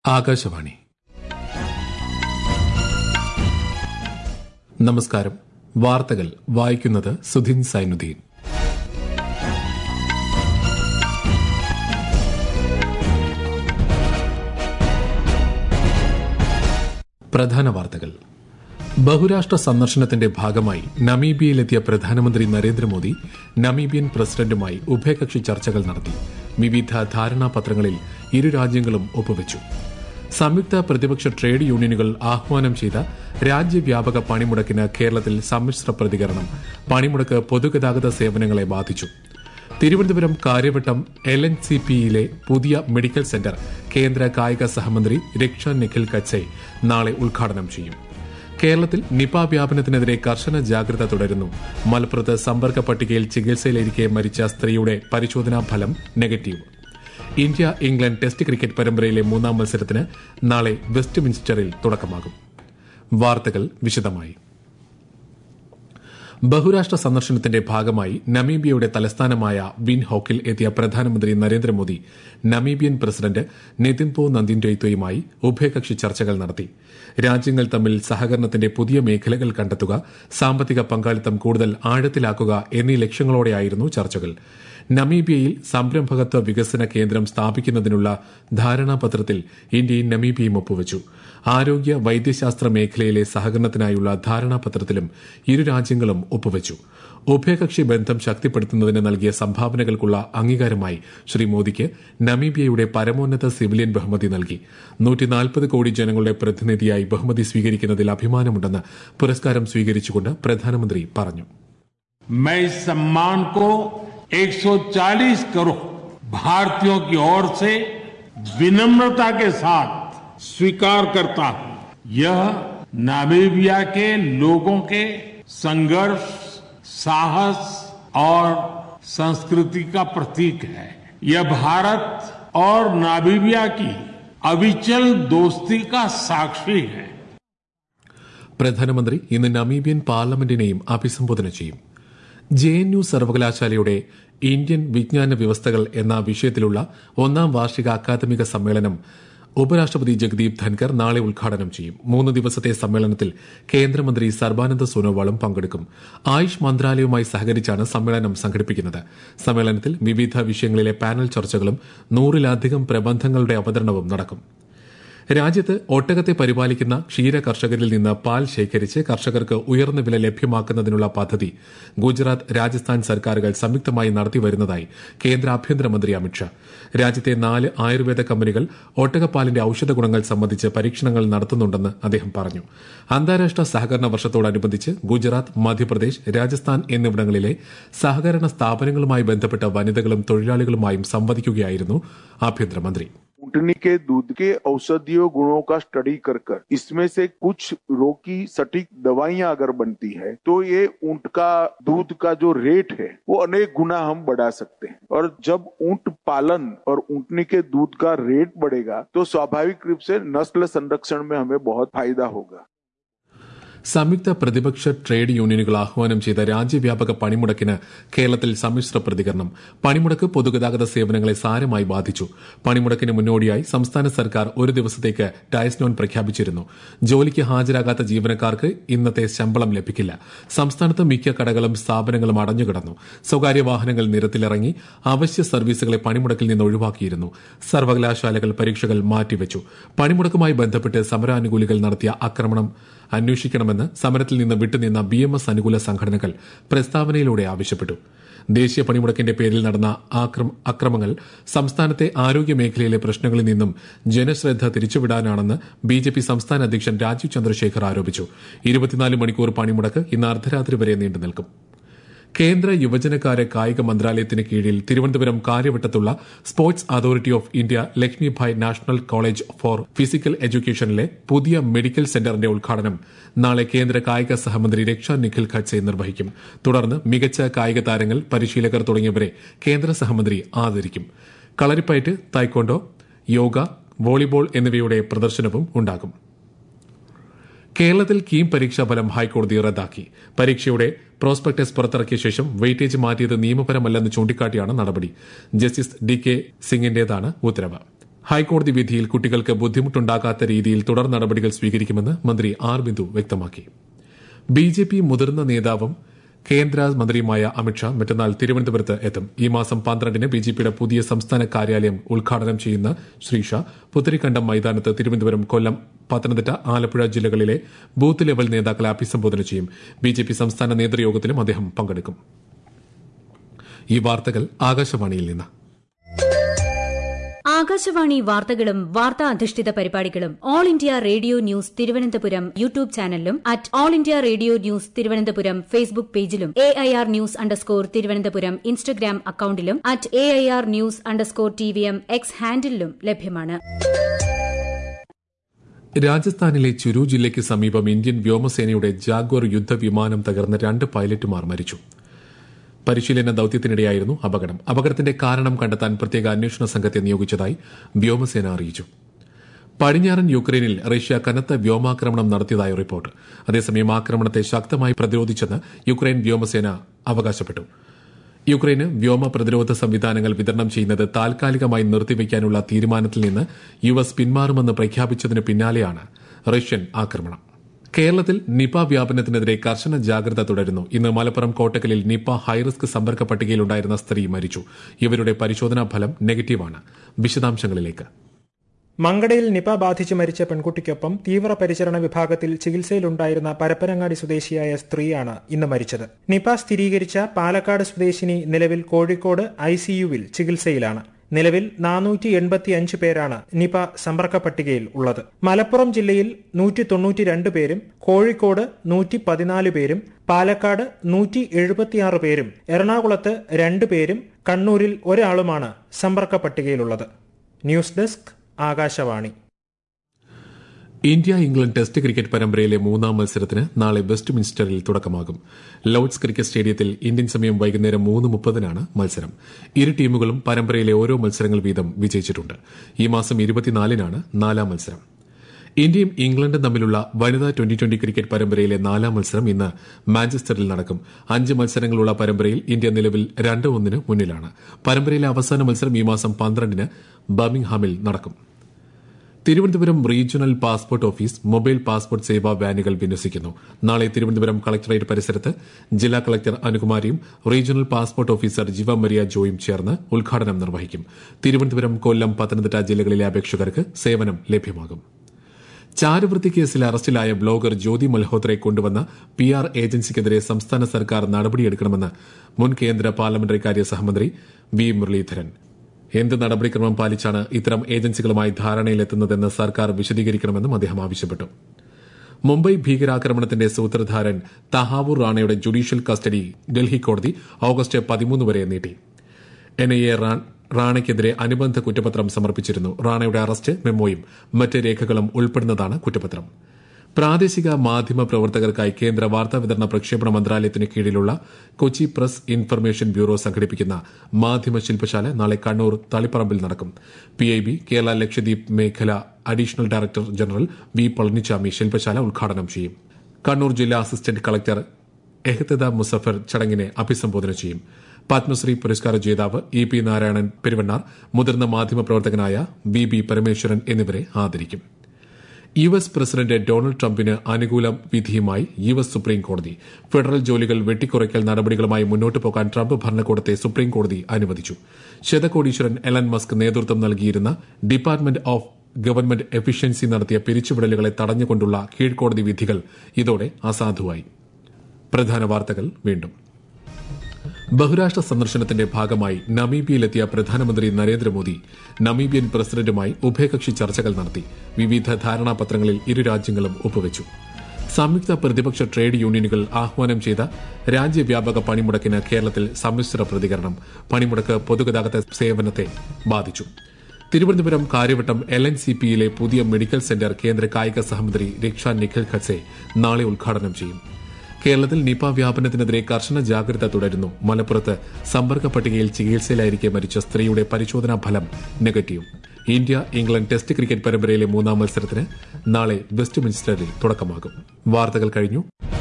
ആകാശവാണി നമസ്കാരം വാർത്തകൾ വായിക്കുന്നത് സുധിൻ സൈനുദ്ദീൻ പ്രധാന വാർത്തകൾ ബഹുരാഷ്ട്ര സന്ദർശനത്തിന്റെ ഭാഗമായി നമീബിയയിലെത്തിയ പ്രധാനമന്ത്രി നരേന്ദ്രമോദി നമീബിയൻ പ്രസിഡന്റുമായി ഉഭയകക്ഷി ചർച്ചകൾ നടത്തി വിവിധ ധാരണാപത്രങ്ങളിൽ ഇരു രാജ്യങ്ങളും ഒപ്പുവച്ചു സംയുക്ത പ്രതിപക്ഷ ട്രേഡ് യൂണിയനുകൾ ആഹ്വാനം ചെയ്ത രാജ്യവ്യാപക പണിമുടക്കിന് കേരളത്തിൽ സമ്മിശ്ര പ്രതികരണം പണിമുടക്ക് പൊതുഗതാഗത സേവനങ്ങളെ ബാധിച്ചു Thiruvananthapuram Kariavattom L N C പിയിലെ പുതിയ മെഡിക്കൽ സെന്റർ കേന്ദ്ര കായിക സഹമന്ത്രി രക്ഷ നിഖിൽ കച്ചെ നാളെ ഉദ്ഘാടനം ചെയ്യും കേരളത്തിൽ നിപ വ്യാപനത്തിനെതിരെ കർശന ജാഗ്രത തുടരുന്നു മലപ്പുറത്ത് സമ്പർക്ക പട്ടികയിൽ ചികിത്സയിലിരിക്കെ മരിച്ച സ്ത്രീയുടെ പരിശോധനാ ഫലം negative India England test cricket പരമ്പരയിലെ മൂന്നാം മത്സരത്തിന് നാളെ വെസ്റ്റ് മിൻസ്റ്ററിൽ തുടക്കമാകും വാർത്തകൾ വിശദമായി ബഹുരാഷ്ട്ര സന്ദർശനത്തിന്റെ ഭാഗമായി നമീബിയയുടെ തലസ്ഥാനമായ വിൻ ഹോക്കിൽ എത്തിയ പ്രധാനമന്ത്രി നരേന്ദ്രമോദി നമീബിയൻ പ്രസിഡന്റ് നിതിൻപോ നന്ദിൻഡോയ്ത്തോയുമായി ഉഭയകക്ഷി ചർച്ചകൾ നടത്തി രാജ്യങ്ങൾ തമ്മിൽ സഹകരണത്തിന്റെ പുതിയ മേഖലകൾ കണ്ടെത്തുക സാമ്പത്തിക പങ്കാളിത്തം കൂടുതൽ ആഴത്തിലാക്കുക എന്നീ ലക്ഷ്യങ്ങളോടെയായിരുന്നു ചർച്ചകൾ നമീബിയയിൽ സംരംഭകത്വ വികസന കേന്ദ്രം സ്ഥാപിക്കുന്നതിനുള്ള ധാരണാപത്രത്തിൽ ഇന്ത്യയും നമീബിയയും ഒപ്പുവച്ചു ആരോഗ്യ വൈദ്യശാസ്ത്ര മേഖലയിലെ സഹകരണത്തിനായുള്ള ധാരണാപത്രത്തിലും ഇരു രാജ്യങ്ങളും ഒപ്പുവച്ചു ഉഭയകക്ഷി ബന്ധം ശക്തിപ്പെടുത്തുന്നതിന് നൽകിയ സംഭാവനകൾക്കുള്ള അംഗീകാരമായി ശ്രീ മോദിക്ക് നമീബിയയുടെ പരമോന്നത സിവിലിയൻ ബഹുമതി നൽകി നൂറ്റിനാൽപ്പത് കോടി ജനങ്ങളുടെ പ്രതിനിധിയായി ബഹുമതി സ്വീകരിക്കുന്നതിൽ അഭിമാനമുണ്ടെന്ന് പുരസ്കാരം സ്വീകരിച്ചുകൊണ്ട് പ്രധാനമന്ത്രി പറഞ്ഞു मैं इस सम्मान को 140 करोड़ भारतीयों की ओर से विनम्रता के साथ स्वीकार करता हूं यह नामीबिया के लोगों के संघर्ष साहस और संस्कृति का प्रतीक है यह भारत और नामीबिया की अविचल दोस्ती का साक्षी है പ്രധാനമന്ത്രി ഇന്ന് നമീബിയൻ പാർലമെന്റിനെയും അഭിസംബോധന ചെയ്യും ജെ എൻ യു സർവകലാശാലയുടെ ഇന്ത്യൻ വിജ്ഞാന വ്യവസ്ഥകൾ എന്ന വിഷയത്തിലുള്ള ഒന്നാം വാർഷിക അക്കാദമിക സമ്മേളനം ഉപരാഷ്ട്രപതി ജഗദീപ് ധൻകർ നാളെ ഉദ്ഘാടനം ചെയ്യും മൂന്ന് ദിവസത്തെ സമ്മേളനത്തിൽ കേന്ദ്രമന്ത്രി സർബാനന്ദ സോനോവാളും പങ്കെടുക്കും ആയുഷ് മന്ത്രാലയവുമായി സഹകരിച്ചാണ് സമ്മേളനം സംഘടിപ്പിക്കുന്നത് സമ്മേളനത്തിൽ വിവിധ വിഷയങ്ങളിലെ പാനൽ ചർച്ചകളും നൂറിലധികം പ്രബന്ധങ്ങളുടെ അവതരണവും നടക്കും രാജ്യത്ത് ഒട്ടകത്തെ പരിപാലിക്കുന്ന ക്ഷീര കർഷകരിൽ നിന്ന് പാൽ ശേഖരിച്ച് കർഷകർക്ക് ഉയർന്ന വില ലഭ്യമാക്കുന്നതിനുള്ള പദ്ധതി ഗുജറാത്ത് രാജസ്ഥാൻ സർക്കാരുകൾ സംയുക്തമായി നടത്തിവരുന്നതായി കേന്ദ്ര ആഭ്യന്തരമന്ത്രി അമിത്ഷാ രാജ്യത്തെ നാല് ആയുർവേദ കമ്പനികൾ ഒട്ടകപ്പാലിന്റെ ഔഷധ ഗുണങ്ങൾ സംബന്ധിച്ച് പരീക്ഷണങ്ങൾ നടത്തുന്നുണ്ടെന്ന് അദ്ദേഹം പറഞ്ഞു അന്താരാഷ്ട്ര സഹകരണ വർഷത്തോടനുബന്ധിച്ച് ഗുജറാത്ത് മധ്യപ്രദേശ് രാജസ്ഥാൻ എന്നിവിടങ്ങളിലെ സഹകരണ സ്ഥാപനങ്ങളുമായി ബന്ധപ്പെട്ട വനിതകളും തൊഴിലാളികളുമായും സംവദിക്കുകയായിരുന്നു ആഭ്യന്തരമന്ത്രി ऊंटनी के दूध के औषधीय गुणों का स्टडी कर कर इसमें से कुछ रोग की सटीक दवाइयां अगर बनती है तो ये ऊंट का दूध का जो रेट है वो अनेक गुना हम बढ़ा सकते हैं और जब ऊंट पालन और ऊंटनी के दूध का रेट बढ़ेगा तो स्वाभाविक रूप से नस्ल संरक्षण में हमें बहुत फायदा होगा സംയുക്ത പ്രതിപക്ഷ ട്രേഡ് യൂണിയനുകൾ ആഹ്വാനം ചെയ്ത രാജ്യവ്യാപക പണിമുടക്കിന് കേരളത്തിൽ സമ്മിശ്ര പ്രതികരണം പണിമുടക്ക് പൊതുഗതാഗത സേവനങ്ങളെ സാരമായി ബാധിച്ചു പണിമുടക്കിന് മുന്നോടിയായി സംസ്ഥാന സർക്കാർ ഒരു ദിവസത്തേക്ക് ഡയസ്നോൺ പ്രഖ്യാപിച്ചിരുന്നു ജോലിക്ക് ഹാജരാകാത്ത ജീവനക്കാർക്ക് ഇന്നത്തെ ശമ്പളം ലഭിക്കില്ല സംസ്ഥാനത്ത് മിക്ക കടകളും സ്ഥാപനങ്ങളും അടഞ്ഞുകിടന്നു സ്വകാര്യ വാഹനങ്ങൾ നിരത്തിലിറങ്ങി അവശ്യ സർവീസുകളെ പണിമുടക്കിൽ നിന്ന് ഒഴിവാക്കിയിരുന്നു സർവകലാശാലകൾ പരീക്ഷകൾ മാറ്റിവെച്ചു പണിമുടക്കുമായി ബന്ധപ്പെട്ട് സമരാനുകൂലികൾ നടത്തിയ ആക്രമണം അന്വേഷിക്കണമെന്ന് സമരത്തിൽ നിന്ന് വിട്ടുനിന്ന ബി എം എസ് അനുകൂല സംഘടനകൾ പ്രസ്താവനയിലൂടെ ആവശ്യപ്പെട്ടു ദേശീയ പണിമുടക്കിന്റെ പേരിൽ നടന്ന അക്രമങ്ങൾ സംസ്ഥാനത്തെ ആരോഗ്യ മേഖലയിലെ പ്രശ്നങ്ങളിൽ നിന്നും ജനശ്രദ്ധ തിരിച്ചുവിടാനാണെന്ന് ബി ജെ പി സംസ്ഥാന അധ്യക്ഷൻ രാജീവ് ചന്ദ്രശേഖർ ആരോപിച്ചു ഇരുപത്തിനാല് മണിക്കൂർ പണിമുടക്ക് ഇന്ന് അർദ്ധരാത്രി വരെ നീണ്ടുനിൽക്കും കേന്ദ്ര യുവജനകാര്യ കായിക മന്ത്രാലയത്തിന് കീഴിൽ തിരുവനന്തപുരം കാര്യവട്ടത്തുള്ള sports authority of India Lakshmibai national college for physical എഡ്യൂക്കേഷനിലെ പുതിയ മെഡിക്കൽ സെന്ററിന്റെ ഉദ്ഘാടനം നാളെ കേന്ദ്ര കായിക സഹമന്ത്രി രക്ഷ നിഖിൽ ഖഡ്സെ നിർവഹിക്കും തുടർന്ന് മികച്ച കായിക താരങ്ങൾ പരിശീലകർ തുടങ്ങിയവരെ കേന്ദ്ര സഹമന്ത്രി ആദരിക്കും കളരിപ്പയറ്റ് തായ്ക്കൊണ്ടോ യോഗ വോളിബോൾ എന്നിവയുടെ പ്രദർശനവും ഉണ്ടാകും കേരളത്തിൽ കീം പരീക്ഷാഫലം ഹൈക്കോടതി റദ്ദാക്കി പരീക്ഷയുടെ പ്രോസ്പെക്ടസ് പുറത്തിറക്കിയ ശേഷം വെയിറ്റേജ് മാറ്റിയത് നിയമപരമല്ലെന്ന് ചൂണ്ടിക്കാട്ടിയാണ് നടപടി ജസ്റ്റിസ് ഡി കെ സിംഗിന്റേതാണ് ഉത്തരവ് ഹൈക്കോടതി വിധിയിൽ കുട്ടികൾക്ക് ബുദ്ധിമുട്ടുണ്ടാകാത്ത രീതിയിൽ തുടർ നടപടികൾ സ്വീകരിക്കുമെന്ന് മന്ത്രി ആർ ബിന്ദു വ്യക്തമാക്കി ബി ജെ പി മുതിർന്ന നേതാവും കേന്ദ്ര മന്ത്രിയുമായ അമിത്ഷാ മറ്റന്നാൾ തിരുവനന്തപുരത്ത് എത്തും ഈ മാസം പന്ത്രണ്ടിന് ബി ജെ പിയുടെ പുതിയ സംസ്ഥാന കാര്യാലയം ഉദ്ഘാടനം ചെയ്യുന്ന ശ്രീ ഷാ പുത്തരിക്കണ്ടം മൈതാനത്ത് തിരുവനന്തപുരം കൊല്ലം പത്തനംതിട്ട ആലപ്പുഴ ജില്ലകളിലെ ബൂത്ത് ലെവൽ നേതാക്കളെ അഭിസംബോധന ചെയ്യും ബി ജെ പി സംസ്ഥാന നേതൃയോഗത്തിലും അദ്ദേഹം പങ്കെടുക്കും ഈ വാർത്തകൾ ആകാശവാണിയിൽ നിന്ന് ആകാശവാണി വാർത്തകളും വാർത്താ അധിഷ്ഠിത പരിപാടികളും All India Radio News Thiruvananthapuram YouTube ചാനലിലും at All India Radio News Thiruvananthapuram Facebook പേജിലും A I R news underscore Thiruvananthapuram Instagram അക്കൌണ്ടിലും at A I R news underscore T V M X ഹാൻഡിലും ലഭ്യമാണ് രാജസ്ഥാനിലെ ചുരു ജില്ലയ്ക്ക് സമീപം ഇന്ത്യൻ വ്യോമസേനയുടെ ജാഗ്വർ യുദ്ധവിമാനം തകർന്ന് രണ്ട് പൈലറ്റുമാർ മരിച്ചു പരിശീലന ദൌത്യത്തിനിടെയായിരുന്നു അപകടം അപകടത്തിന്റെ കാരണം കണ്ടെത്താൻ പ്രത്യേക അന്വേഷണ സംഘത്തെ നിയോഗിച്ചതായി വ്യോമസേന അറിയിച്ചു പടിഞ്ഞാറൻ യുക്രൈനിൽ റഷ്യ കനത്ത വ്യോമാക്രമണം നടത്തിയതായി റിപ്പോർട്ട് അതേസമയം ആക്രമണത്തെ ശക്തമായി പ്രതിരോധിച്ചെന്ന് യുക്രൈൻ വ്യോമസേന അവകാശപ്പെട്ടു യുക്രൈന് വ്യോമ പ്രതിരോധ സംവിധാനങ്ങൾ വിതരണം ചെയ്യുന്നത് താൽക്കാലികമായി നിർത്തിവെക്കാനുള്ള തീരുമാനത്തിൽ നിന്ന് യു എസ് പിന്മാറുമെന്ന് പ്രഖ്യാപിച്ചതിന് പിന്നാലെയാണ് റഷ്യൻ ആക്രമണം കേരളത്തിൽ നിപ വ്യാപനത്തിനെതിരെ കർശന ജാഗ്രത തുടരുന്നു ഇന്ന് മലപ്പുറം കോട്ടക്കലിൽ നിപ ഹൈറിസ്ക് സമ്പർക്ക പട്ടികയിലുണ്ടായിരുന്ന സ്ത്രീ മരിച്ചു ഇവരുടെ പരിശോധനാ ഫലം നെഗറ്റീവാണ് വിശദാംശങ്ങളിലേക്ക് മങ്കടയിൽ നിപ ബാധിച്ച് മരിച്ച പെൺകുട്ടിക്കൊപ്പം തീവ്രപരിചരണ വിഭാഗത്തിൽ ചികിത്സയിലുണ്ടായിരുന്ന പരപ്പനങ്ങാടി സ്വദേശിയായ സ്ത്രീയാണ് ഇന്ന് മരിച്ചത് നിപ സ്ഥിരീകരിച്ച പാലക്കാട് സ്വദേശിനി നിലവിൽ കോഴിക്കോട് ഐസിയുവിൽ ചികിത്സയിലാണ് നിലവിൽ നാനൂറ്റി എൺപത്തിയഞ്ച് പേരാണ് നിപ സമ്പർക്ക പട്ടികയിൽ ഉള്ളത് മലപ്പുറം ജില്ലയിൽ നൂറ്റി തൊണ്ണൂറ്റിരണ്ട് പേരും കോഴിക്കോട് നൂറ്റി പതിനാല് പേരും പാലക്കാട് നൂറ്റി എഴുപത്തിയാറ് പേരും എറണാകുളത്ത് രണ്ട് പേരും കണ്ണൂരിൽ ഒരാളുമാണ് സമ്പർക്ക പട്ടികയിലുള്ളത് news desk Akashvani India England test cricket പരമ്പരയിലെ മൂന്നാം മത്സരത്തിന് നാളെ വെസ്റ്റ് മിൻസ്റ്ററിൽ തുടക്കമാകും ലോർഡ്സ് ക്രിക്കറ്റ് സ്റ്റേഡിയത്തിൽ ഇന്ത്യൻ സമയം വൈകുന്നേരം മൂന്ന് മുപ്പതിനാണ് മത്സരം ഇരു ടീമുകളും പരമ്പരയിലെ ഓരോ മത്സരങ്ങൾ വീതം വിജയിച്ചിട്ടുണ്ട് ഈ മാസം ഇരുപത്തിനാലിനാണ് നാലാം മത്സരം ഇന്ത്യയും ഇംഗ്ലണ്ടും തമ്മിലുള്ള വനിതാ ട്വന്റി ട്വന്റി ക്രിക്കറ്റ് പരമ്പരയിലെ നാലാം മത്സരം ഇന്ന് മാഞ്ചസ്റ്ററിൽ നടക്കും അഞ്ച് മത്സരങ്ങളുള്ള പരമ്പരയിൽ ഇന്ത്യ നിലവിൽ രണ്ട് ഒന്നിന് മുന്നിലാണ് പരമ്പരയിലെ അവസാന മത്സരം ഈ മാസം പന്ത്രണ്ടിന് ബർമിംഗ്ഹാമിൽ നടക്കും Thiruvananthapuram regional passport office mobile passport Seva വാനുകൾ വിന്യസിക്കുന്നു നാളെ തിരുവനന്തപുരം കളക്ടറേറ്റ് പരിസരത്ത് ജില്ലാ കളക്ടർ അനുകുമാരിയും regional passport officer Jiva Maria ജോയും ചേർന്ന് ഉദ്ഘാടനം നിർവഹിക്കും തിരുവനന്തപുരം കൊല്ലം പത്തനംതിട്ട ജില്ലകളിലെ അപേക്ഷകർക്ക് സേവനം ലഭ്യമാകും ചാരവൃത്തി കേസിൽ അറസ്റ്റിലായ ബ്ലോഗർ ജ്യോതി മൽഹോത്രയെ കൊണ്ടുവന്ന പി ആർ ഏജൻസിക്കെതിരെ സംസ്ഥാന സർക്കാർ നടപടിയെടുക്കണമെന്ന് മുൻ കേന്ദ്ര പാർലമെന്ററി കാര്യ സഹമന്ത്രി വി മുരളീധരൻ എന്ത് നടപടിക്രമം പാലിച്ചാണ് ഇത്തരം ഏജൻസികളുമായി ധാരണയിലെത്തുന്നതെന്ന് സർക്കാർ വിശദീകരിക്കണമെന്നും അദ്ദേഹം ആവശ്യപ്പെട്ടു മുംബൈ ഭീകരാക്രമണത്തിന്റെ സൂത്രധാരൻ തഹാവൂർ റാണയുടെ ജുഡീഷ്യൽ കസ്റ്റഡി ഡൽഹി കോടതി ഓഗസ്റ്റ് പതിമൂന്ന് വരെ നീട്ടി എൻഐഎ റാണയ്ക്കെതിരെ അനുബന്ധ കുറ്റപത്രം സമർപ്പിച്ചിരുന്നു റാണയുടെ അറസ്റ്റ് മെമ്മോയും മറ്റ് രേഖകളും ഉൾപ്പെടുന്നതാണ് കുറ്റപത്രം പ്രാദേശിക മാധ്യമ പ്രവർത്തകർക്കായി കേന്ദ്ര വാർത്താവിതരണ പ്രക്ഷേപണ മന്ത്രാലയത്തിന് കീഴിലുള്ള കൊച്ചി പ്രസ് ഇൻഫർമേഷൻ ബ്യൂറോ സംഘടിപ്പിക്കുന്ന മാധ്യമ ശില്പശാല നാളെ കണ്ണൂർ തളിപ്പറമ്പിൽ നടക്കും പിഐബി കേരള ലക്ഷദ്വീപ് മേഖല additional director general V Palanichami ശില്പശാല ഉദ്ഘാടനം ചെയ്യും കണ്ണൂർ ജില്ലാ അസിസ്റ്റന്റ് കളക്ടർ എഹ്തദ മുസഫർ ചടങ്ങിനെ അഭിസംബോധന ചെയ്യും പത്മശ്രീ പുരസ്കാര ജേതാവ് ഇ പി നാരായണൻ പെരുവണ്ണാർ മുതിർന്ന മാധ്യമപ്രവർത്തകനായ വി ബി പരമേശ്വരൻ എന്നിവരെ ആദരിക്കും യു എസ് പ്രസിഡന്റ് ഡൊണാൾഡ് ട്രംപിന് അനുകൂല വിധിയുമായി യു എസ് സുപ്രീം കോടതി ഫെഡറൽ ജോലികൾ വെട്ടിക്കുറയ്ക്കൽ നടപടികളുമായി മുന്നോട്ട് പോകാൻ ട്രംപ് ഭരണകൂടത്തെ സുപ്രീം കോടതി അനുവദിച്ചു ശതകോടീശ്വരൻ എലൻ മസ്ക് നേതൃത്വം നൽകിയിരുന്ന ഡിപ്പാർട്ട്മെന്റ് ഓഫ് ഗവൺമെന്റ് എഫിഷ്യൻസി നടത്തിയ പിരിച്ചുവിടലുകളെ തടഞ്ഞുകൊണ്ടുള്ള കീഴ്ക്കോടതി വിധികൾ ഇതോടെ അസാധുവായി പ്രധാന വാർത്തകൾ വീണ്ടും ബഹുരാഷ്ട്ര സന്ദർശനത്തിന്റെ ഭാഗമായി നമീബിയയിലെത്തിയ പ്രധാനമന്ത്രി നരേന്ദ്രമോദി നമീബിയൻ പ്രസിഡന്റുമായി ഉഭയകക്ഷി ചർച്ചകൾ നടത്തി വിവിധ ധാരണാപത്രങ്ങളിൽ ഇരു രാജ്യങ്ങളും ഒപ്പുവച്ചു സംയുക്ത പ്രതിപക്ഷ ട്രേഡ് യൂണിയനുകൾ ആഹ്വാനം ചെയ്ത രാജ്യവ്യാപക പണിമുടക്കിന് കേരളത്തിൽ സമ്മിശ്ര പ്രതികരണം പണിമുടക്ക് പൊതുഗതാഗത സേവനത്തെ ബാധിച്ചു Thiruvananthapuram Kariavattom L N C പിയിലെ പുതിയ മെഡിക്കൽ സെന്റർ കേന്ദ്ര കായിക സഹമന്ത്രി രക്ഷ നിഖിൽ ഖഡ്സെ നാളെ ഉദ്ഘാടനം ചെയ്യും കേരളത്തിൽ നിപ വ്യാപനത്തിനെതിരെ കർശന ജാഗ്രത തുടരുന്നു മലപ്പുറത്ത് സമ്പർക്ക പട്ടികയിൽ ചികിത്സയിലായിരിക്കെ മരിച്ച സ്ത്രീയുടെ പരിശോധനാ ഫലം negative India England test cricket പരമ്പരയിലെ മൂന്നാം മത്സരത്തിന് നാളെ വെസ്റ്റ് മിൻസ്റ്ററിൽ തുടക്കമാകും വാർത്തകൾ കഴിഞ്ഞു